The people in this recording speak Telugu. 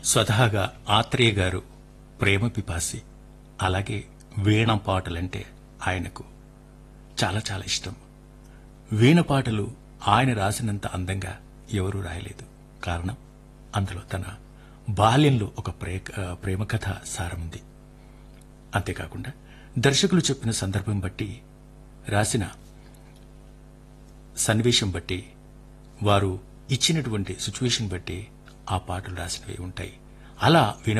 స్వతహాగా ఆత్రేయ గారు ప్రేమ పిపాసి అలాగే వీణ పాటలంటే ఆయనకు చాలా చాలా ఇష్టం వీణ పాటలు ఆయన రాసినంత అందంగా ఎవరూ రాయలేదు కారణం అందులో తన బాల్యంలో ఒక ప్రే ప్రేమ కథ సారముంది అంతేకాకుండా దర్శకులు చెప్పిన సందర్భం బట్టి రాసిన సన్నివేశం బట్టి వారు ఇచ్చినటువంటి సిచ్యువేషన్ బట్టి ఆ పాటలు రాసినవి ఉంటాయి అలా